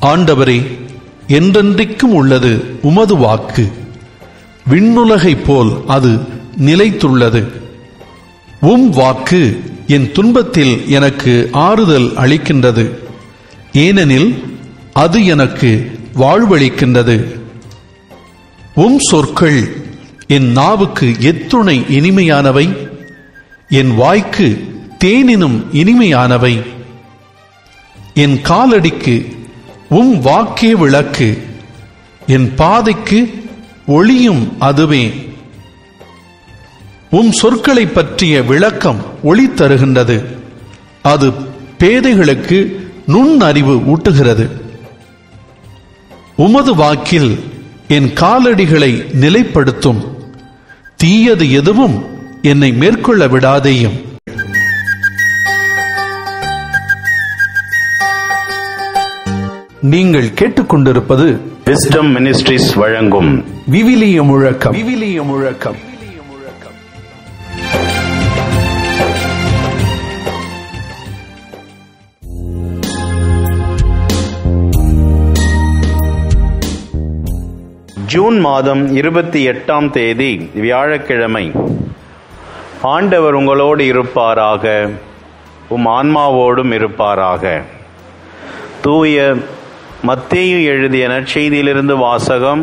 ஆண்டவரே என்றென்றைக்கும் உள்ளது உமது வாக்கு விண்ணுலகைப் போல் அது நிலைத்துள்ளது உம் வாக்கு என் துன்பத்தில் எனக்கு ஆறுதல் அளிக்கின்றது ஏனெனில் அது எனக்கு வாழ்வளிக்கின்றது உம் சொற்கள் என் நாவுக்கு எத்துணை இனிமையானவை என் வாய்க்கு தேனினும் இனிமையானவை என் காலடிக்கு உம் வாக்கே விளக்கு என் பாதைக்கு ஒளியும் அதுவே உம் சொற்களை பற்றிய விளக்கம் ஒளி தருகின்றது அது பேதைகளுக்கு நுண்ணறிவு ஊட்டுகிறது உமது வாக்கில் என் காலடிகளை நிலைப்படுத்தும் தீயது எதுவும் என்னை மேற்கொள்ள விடாதேயும் நீங்கள் கேட்டுக்கொண்டிருப்பது விஸ்டம் மினிஸ்ட்ரிஸ் வழங்கும் விவிலிய முழக்கம் விவிலிய முழக்கம் ஜூன் மாதம் இருபத்தி எட்டாம் தேதி வியாழக்கிழமை ஆண்டவர் உங்களோடு இருப்பாராக உம் ஆன்மாவோடும் இருப்பாராக தூய மத்தேயு எழுதிய நற்செய்தியிலிருந்து வாசகம்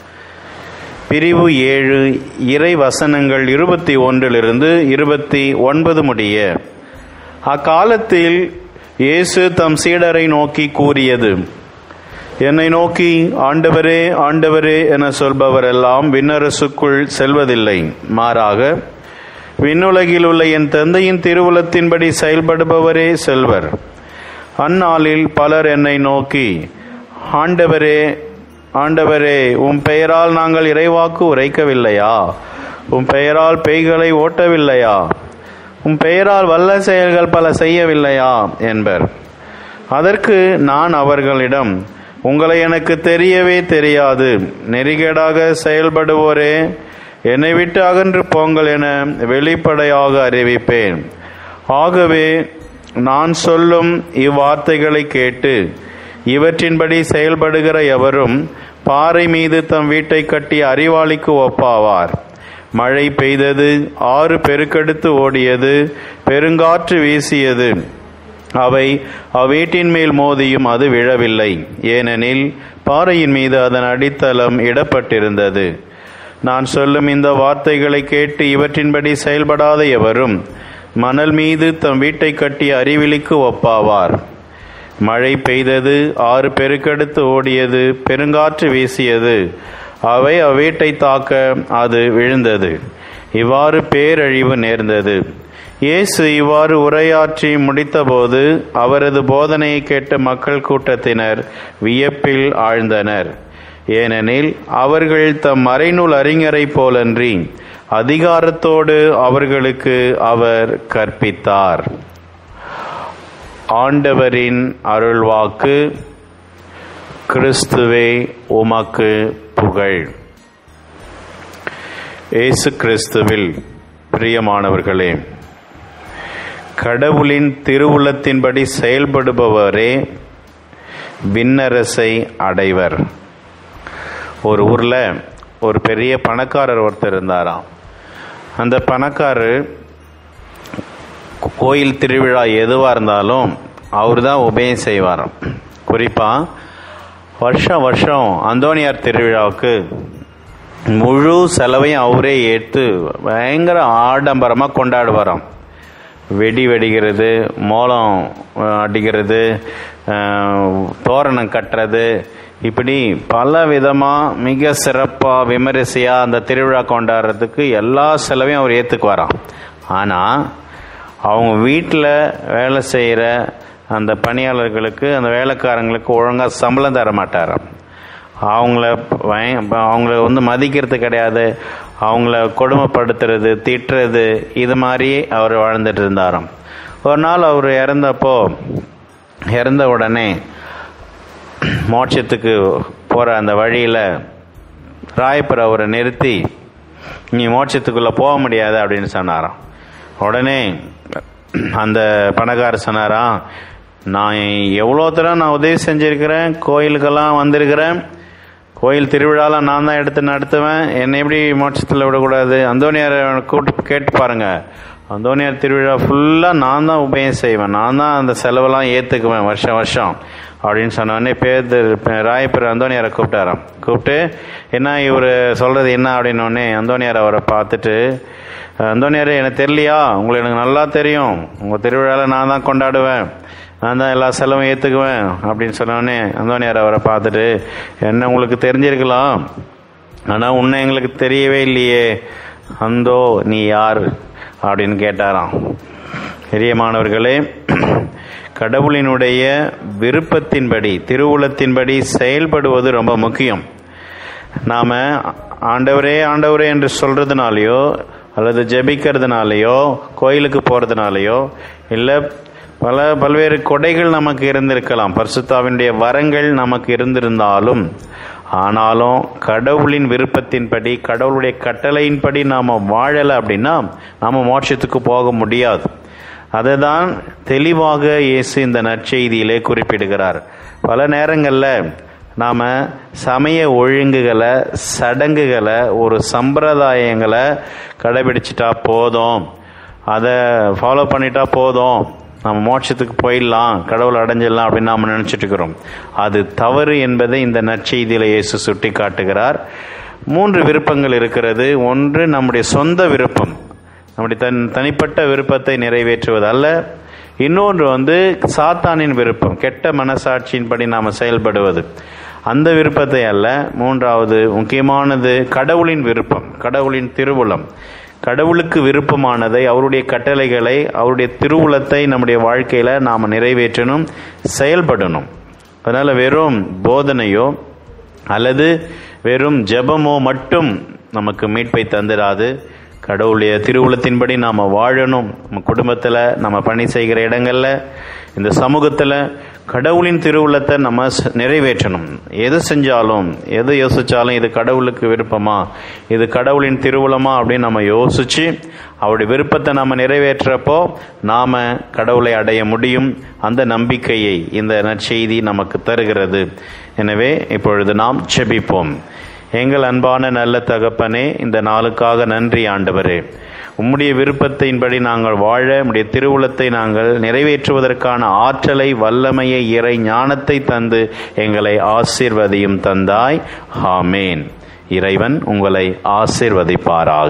பிரிவு ஏழு இறை வசனங்கள் இருபத்தி ஒன்றிலிருந்து இருபத்தி ஒன்பது முடிய அக்காலத்தில் இயேசு தம் சீடரை நோக்கி கூறியது என்னை நோக்கி ஆண்டவரே ஆண்டவரே என சொல்பவரெல்லாம் விண்ணரசுக்குள் செல்வதில்லை மாறாக விண்ணுலகில் உள்ள என் தந்தையின் திருவுலத்தின்படி செயல்படுபவரே செல்வர் அந்நாளில் பலர் என்னை நோக்கி ஆண்டவரே ஆண்டவரே உம் பெயரால் நாங்கள் இறைவாக்கு உரைக்கவில்லையா உம் பெயரால் பேய்களை ஓட்டவில்லையா உம் பெயரால் வல்ல செயல்கள் பல செய்யவில்லையா என்பர் அதற்கு நான் அவர்களிடம் உங்களை எனக்கு தெரியவே தெரியாது நெறிகேடாக செயல்படுவோரே என்னை விட்டு அகன்று போங்கள் என வெளிப்படையாக அறிவிப்பேன் ஆகவே நான் சொல்லும் இவ்வார்த்தைகளை கேட்டு இவற்றின்படி செயல்படுகிற எவரும் பாறை மீது தம் வீட்டை கட்டி அறிவாளிக்கு ஒப்பாவார் மழை பெய்தது ஆறு பெருக்கெடுத்து ஓடியது பெருங்காற்று வீசியது அவை அவ்வீட்டின் மேல் மோதியும் அது விழவில்லை ஏனெனில் பாறையின் மீது அதன் அடித்தளம் இடப்பட்டிருந்தது நான் சொல்லும் இந்த வார்த்தைகளை கேட்டு இவற்றின்படி செயல்படாத எவரும் மணல் மீது தம் வீட்டை கட்டி அறிவிலிக்கு ஒப்பாவார் மழை பெய்தது ஆறு பெருக்கெடுத்து ஓடியது பெருங்காற்று வீசியது அவை அவ்வீட்டை தாக்க அது விழுந்தது இவ்வாறு பேரழிவு நேர்ந்தது இயேசு இவ்வாறு உரையாற்றி முடித்தபோது அவரது போதனையை கேட்ட மக்கள் கூட்டத்தினர் வியப்பில் ஆழ்ந்தனர் ஏனெனில் அவர்கள் தம் மறைநூல் அறிஞரை போலன்றி அதிகாரத்தோடு அவர்களுக்கு அவர் கற்பித்தார் ஆண்டவரின் அருள்வாக்கு கிறிஸ்துவே உமக்கு புகழ் இயேசு கிறிஸ்துவில் பிரியமானவர்களே கடவுளின் திருவுள்ளத்தின்படி செயல்படுபவரே விண்ணரசை அடைவர் ஒரு ஊரில் ஒரு பெரிய பணக்காரர் ஒருத்தர் இருந்தாராம் அந்த பணக்காரர் கோயில் திருவிழா எதுவாக இருந்தாலும் அவர் தான் உபயம் செய்வாராம் குறிப்பாக வருஷம் வருஷம் அந்தோனியார் திருவிழாவுக்கு முழு செலவையும் அவரே ஏற்று பயங்கர ஆடம்பரமாக கொண்டாடுவாராம் வெடி வெடிக்கிறது மோளம் அஹ், அடிக்கிறது அஹ், தோரணம் கட்டுறது இப்படி பல விதமாக மிக சிறப்பாக விமரிசையாக அந்த திருவிழா கொண்டாடுறதுக்கு எல்லா செலவையும் அவர் ஏற்றுக்குவாராம் ஆனால் அவங்க வீட்டில் வேலை செய்கிற அந்த பணியாளர்களுக்கு அந்த வேலைக்காரங்களுக்கு ஒழுங்காக சம்பளம் தர மாட்டாராம் அவங்கள வய- அவங்கள வந்து மதிக்கிறது கிடையாது அவங்கள கொடுமைப்படுத்துறது திட்டுறது இது மாதிரி அவர் வாழ்ந்துட்டு இருந்தாராம் ஒரு நாள் அவர் இறந்தப்போ இறந்த உடனே மோட்சத்துக்கு போகிற அந்த வழியில் ராயப்பர் அவரை நிறுத்தி நீ மோட்சத்துக்குள்ளே போக முடியாது அப்படின்னு சொன்னாராம் உடனே அந்த பணக்காரர் சொன்னாராம் நான் எவ்வளோ தடவை நான் உதவி செஞ்சிருக்கிறேன் கோயிலுக்கெல்லாம் வந்திருக்கிறேன் கோயில் திருவிழாலாம் நான் தான் எடுத்து நடத்துவேன் என்னை எப்படி மோட்சத்தில் விடக்கூடாது அந்தோனியாரை கூப்பிட்டு கேட்டு பாருங்க அந்தோனியார் திருவிழா ஃபுல்லாக நான் தான் உபயம் செய்வேன் நான் தான் அந்த செலவெல்லாம் ஏற்றுக்குவேன் வருஷம் வருஷம் அப்படின்னு சொன்னோடனே பேர் ராயப்பேர் அந்தோனியாரை கூப்பிட்டாராம் கூப்பிட்டு என்ன இவர் சொல்கிறது என்ன அப்படின்னோடனே அந்தோனியார் அவரை பார்த்துட்டு அந்தோனியார் எனக்கு தெரியலையா உங்களை எனக்கு நல்லா தெரியும் உங்கள் திருவிழாவில் நான் தான் கொண்டாடுவேன் நான் தான் எல்லா செலவும் ஏற்றுக்குவேன் அப்படின்னு சொன்னோடனே அந்தோனியார் அவரை பார்த்துட்டு என்ன உங்களுக்கு தெரிஞ்சிருக்கலாம் ஆனால் உன்னை எங்களுக்கு தெரியவே இல்லையே அந்தோ நீ யார் அப்படின்னு கேட்டாராம் பெரியமானவர்களே கடவுளினுடைய விருப்பத்தின்படி திருவுளத்தின்படி செயல்படுவது ரொம்ப முக்கியம் நாம் ஆண்டவரே ஆண்டவரே என்று சொல்கிறதுனாலையோ அல்லது ஜெபிக்கிறதுனாலையோ கோயிலுக்கு போகிறதுனாலையோ இல்லை பல பல்வேறு கொடைகள் நமக்கு இருந்திருக்கலாம் பரிசுத்தாவினுடைய வரங்கள் நமக்கு இருந்திருந்தாலும் ஆனாலும் கடவுளின் விருப்பத்தின்படி கடவுளுடைய கட்டளையின்படி நாம் வாழலை அப்படின்னா நாம் மோட்சத்துக்கு போக முடியாது அதை தான் தெளிவாக இயேசு இந்த நற்செய்தியிலே குறிப்பிடுகிறார் பல நேரங்களில் நாம் சமய ஒழுங்குகளை சடங்குகளை ஒரு சம்பிரதாயங்களை கடைபிடிச்சிட்டா போதும் அதை ஃபாலோ பண்ணிட்டா போதும் நம்ம மோட்சத்துக்கு போயிடலாம் கடவுள் அடைஞ்சிடலாம் அப்படின்னு நாம் நினச்சிட்டு இருக்கிறோம் அது தவறு என்பதை இந்த நற்செய்தியில் இயேசு சுட்டி காட்டுகிறார் மூன்று விருப்பங்கள் இருக்கிறது ஒன்று நம்முடைய சொந்த விருப்பம் நம்முடைய தன் தனிப்பட்ட விருப்பத்தை நிறைவேற்றுவது அல்ல இன்னொன்று வந்து சாத்தானின் விருப்பம் கெட்ட மனசாட்சியின்படி நாம் செயல்படுவது அந்த விருப்பத்தை அல்ல மூன்றாவது முக்கியமானது கடவுளின் விருப்பம் கடவுளின் திருவுளம் கடவுளுக்கு விருப்பமானதை அவருடைய கட்டளைகளை அவருடைய திருவுளத்தை நம்முடைய வாழ்க்கையில் நாம் நிறைவேற்றணும் செயல்படணும் அதனால் வெறும் போதனையோ அல்லது வெறும் ஜெபமோ மட்டும் நமக்கு மீட்பை தந்திராது கடவுளுடைய திருவுளத்தின்படி நாம் வாழணும் நம்ம குடும்பத்தில் நம்ம பணி செய்கிற இடங்களில் இந்த சமூகத்தில் கடவுளின் திருவுளத்தை நம்ம ச- நிறைவேற்றணும் எது செஞ்சாலும் எது யோசிச்சாலும் இது கடவுளுக்கு விருப்பமா இது கடவுளின் திருவுளமா அப்படின்னு நம்ம யோசிச்சு அவருடைய விருப்பத்தை நம்ம நிறைவேற்றப்போ நாம கடவுளை அடைய முடியும் அந்த நம்பிக்கையை இந்த நற்செய்தி நமக்கு தருகிறது எனவே இப்பொழுது நாம் செபிப்போம் எங்கள் அன்பான நல்ல தகப்பனே இந்த நாளுக்காக நன்றி ஆண்டவரே உம்முடைய விருப்பத்தின்படி நாங்கள் வாழ உம்முடைய திருவுளத்தை நாங்கள் நிறைவேற்றுவதற்கான ஆற்றலை வல்லமையை இறை ஞானத்தை தந்து எங்களை ஆசீர்வதியும் தந்தாய் ஆமேன் இறைவன் உங்களை ஆசீர்வதிப்பாராக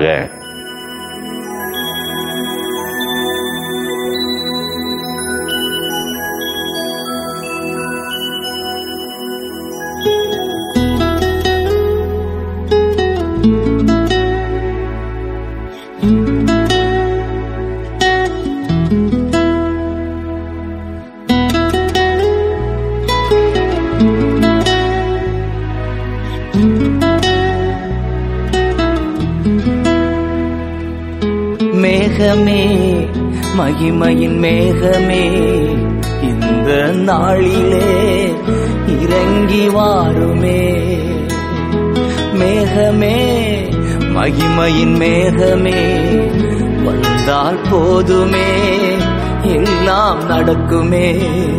மேகமே மகிமையின் மேகமே இந்த நாளிலே இறங்கி வாருமே மேகமே மகிமையின் மேகமே வந்தால் போதுமே எல்லாம் நடக்குமே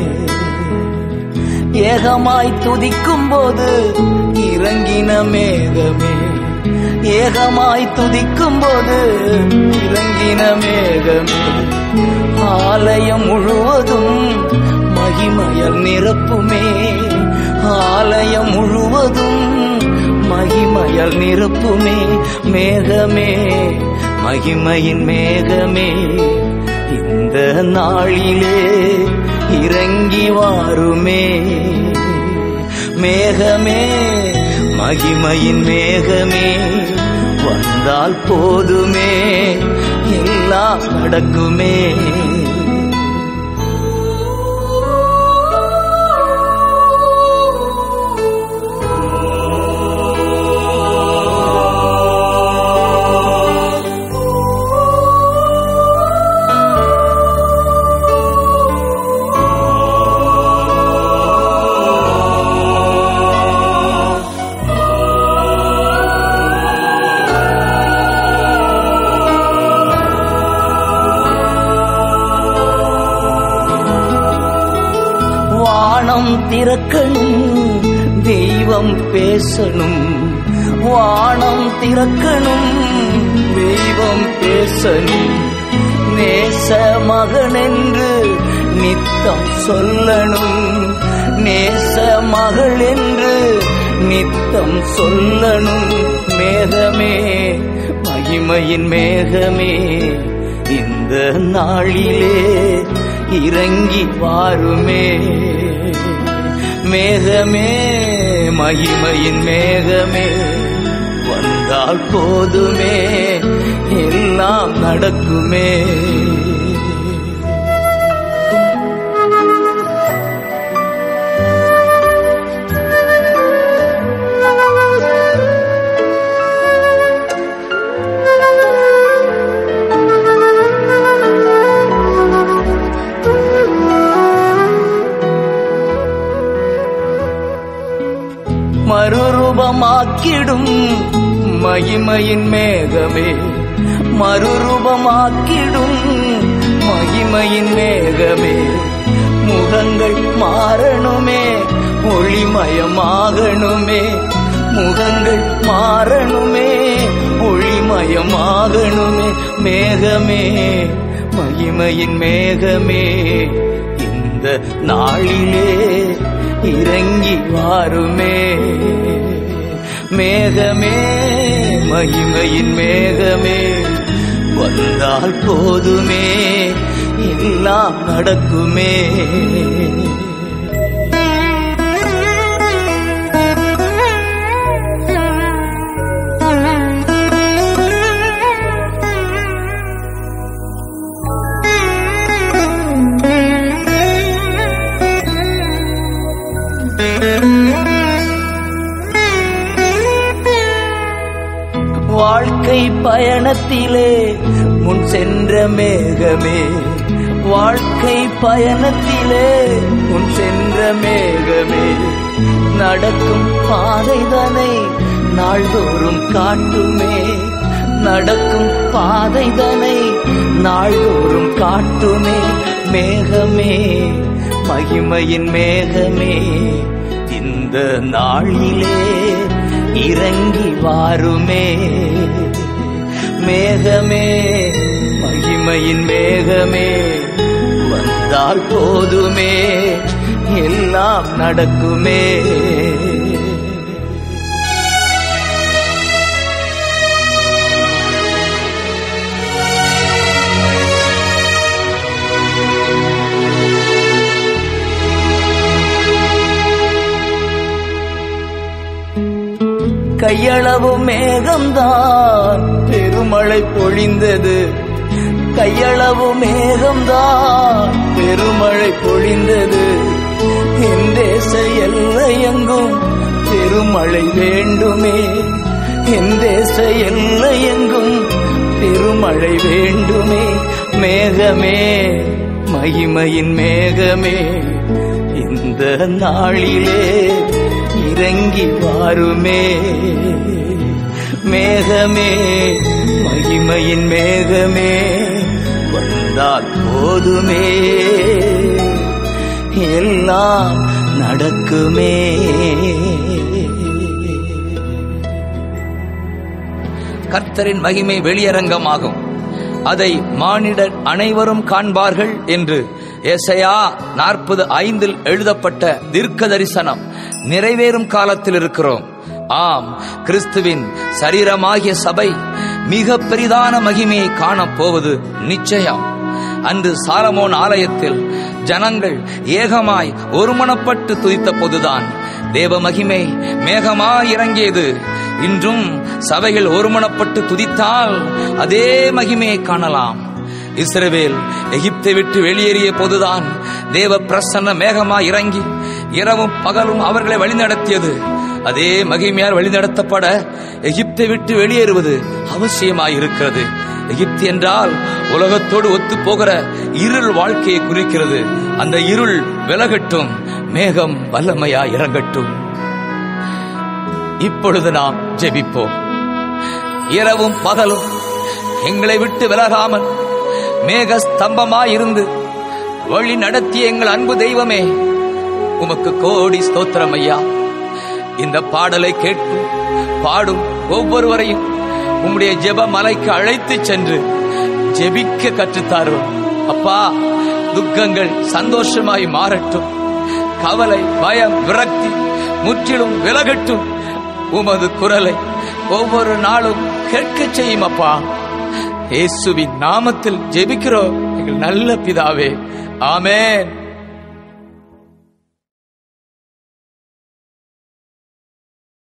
ஏகமாய் துதிக்கும் போது இறங்கின மேகமே ஏகமாய் துதிக்கும் போது இறங்கின மேகமே ஆலயம் முழுவதும் மகிமையல் நிரப்புமே ஆலயம் முழுவதும் மகிமையல் நிரப்புமே மேகமே மகிமையின் மேகமே இந்த நாளிலே இறங்கி வாருமே மேகமே மகிமையின் மேகமே வந்தால் போதுமே எல்லாம் நடக்குமே தெய்வம் பேசணும் வானம் திறக்கணும் தெய்வம் பேசணும் நேச மகன் என்று நித்தம் சொல்லணும் நேச மகள் என்று நித்தம் சொல்லணும் மேகமே மகிமையின் மேகமே இந்த நாளிலே இறங்கி வாருமே மேகமே மகிமையின் மேகமே வந்தால் போதுமே எல்லாம் நடக்குமே மறுரூபமாக்கிடும் மகிமையின் மேகமே மறுரூபமாக்கிடும் மகிமையின் மேகமே முகங்கள் மாறணுமே ஒளிமயமாகணுமே முகங்கள் மாறணுமே ஒளிமயமாகணுமே மேகமே மகிமையின் மேகமே இந்த நாளிலே இறங்கி வாருமே மேகமே மகிமையின் மேகமே வந்தால் போதுமே எல்லாம் நடக்குமே வாழ்க்கை பயணத்திலே முன் சென்ற மேகமே வாழ்க்கை பயணத்திலே முன் சென்ற மேகமே நடக்கும் பாதைதனை நாள்தோறும் காட்டுமே நடக்கும் பாதைதனை நாள்தோறும் காட்டுமே மேகமே மகிமையின் மேகமே இந்த நாளிலே இறங்கி வாருமே மேகமே மகிமையின் மேகமே வந்தால் போதுமே எல்லாம் நடக்குமே கையளவு மேகம்தான் பெருமழை பொழிந்தது கையளவு மேகம்தான் பெருமழை பொழிந்தது என் தேச எல்லையெங்கும் பெருமழை வேண்டுமே என் தேச எல்லையெங்கும் பெருமழை வேண்டுமே மேகமே மகிமையின் மேகமே இந்த நாளிலே இறங்கி வாருமே மேகமே மகிமையின் மேகமே வந்தால் போதுமே எல்லாம் நடக்குமே கர்த்தரின் மகிமை வெளியரங்கமாகும் அதை மானிடர் அனைவரும் காண்பார்கள் என்று ஏசையா நாற்பது ஐந்தில் எழுதப்பட்ட தீர்க்க தரிசனம் நிறைவேறும் காலத்தில் இருக்கிறோம் ஆம் கிறிஸ்துவின் சரீரமாகிய சபை மிக பெரிதான மகிமையை காணப்போவது நிச்சயம் அன்று சாலமோன் ஆலயத்தில் ஜனங்கள் ஏகமாய் ஒருமனப்பட்டு துதித்த போதுதான் தேவ மகிமை மேகமாய் இறங்கியது இன்றும் சபைகள் ஒருமனப்பட்டு துதித்தால் அதே மகிமையை காணலாம் இஸ்ரவேல் எகிப்தை விட்டு வெளியேறிய போதுதான் தேவ பிரசன்ன மேகமாய் இறங்கி இரவும் பகலும் அவர்களை வழிநடத்தியது அதே மகிமையால் வழிநடத்தப்பட எகிப்தை விட்டு வெளியேறுவது அவசியமாயிருக்கிறது எகிப்து என்றால் உலகத்தோடு ஒத்து போகிற இருள் வாழ்க்கையை குறிக்கிறது அந்த இருள் விலகட்டும் மேகம் வல்லமையா இறங்கட்டும் இப்பொழுது நாம் ஜெபிப்போம் இரவும் பகலும் எங்களை விட்டு விலகாமல் மேக ஸ்தம்பமாயிருந்து வழி நடத்திய எங்கள் அன்பு தெய்வமே உமக்கு கோடி ஸ்தோத்திரம் ஐயா இந்த பாடலை கேட்கும் பாடும் ஒவ்வொருவரையும் உம்முடைய ஜெப மலைக்கு அழைத்துச் சென்று ஜெபிக்க கற்றுத்தாரும் அப்பா துக்கங்கள் சந்தோஷமாய் மாறட்டும் கவலை பயம் விரக்தி முற்றிலும் விலகட்டும் உமது குரலை ஒவ்வொரு நாளும் கேட்கச் செய்யும் அப்பா இயேசுவின் நாமத்தில் ஜெபிக்கிறோம் எங்கள் நல்ல பிதாவே ஆமென்